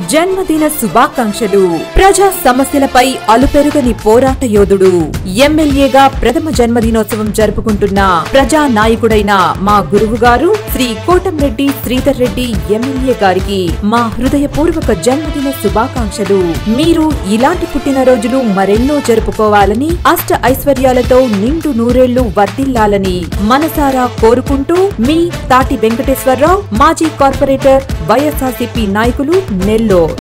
జన్మదిన శుభాకాంక్షలు ప్రజా సమస్యలపై అలుపెరుగని పోరాట యోధుడు ఎమ్మెల్యేగా ప్రథమ జన్మదినోత్సవం జరుపుకుంటున్న ప్రజా నాయకుడైన మా గురువు గారు శ్రీ కోటంరెడ్డి శ్రీధర్ రెడ్డి ఎమ్మెల్యే గారికి మా హృదయపూర్వక జన్మదిన శుభాకాంక్షలు మీరు ఇలాంటి పుట్టినరోజులు మరెన్నో జరుపుకోవాలని అష్ట ఐశ్వర్యాలతో నిండు నూరేళ్లు వర్ధిల్లాలని మనసారా కోరుకుంటూ మీ తాటి వెంకటేశ్వరరావు మాజీ కార్పొరేటర్ వైఎస్ఆర్సీపీ నాయకులు నెల్లూరు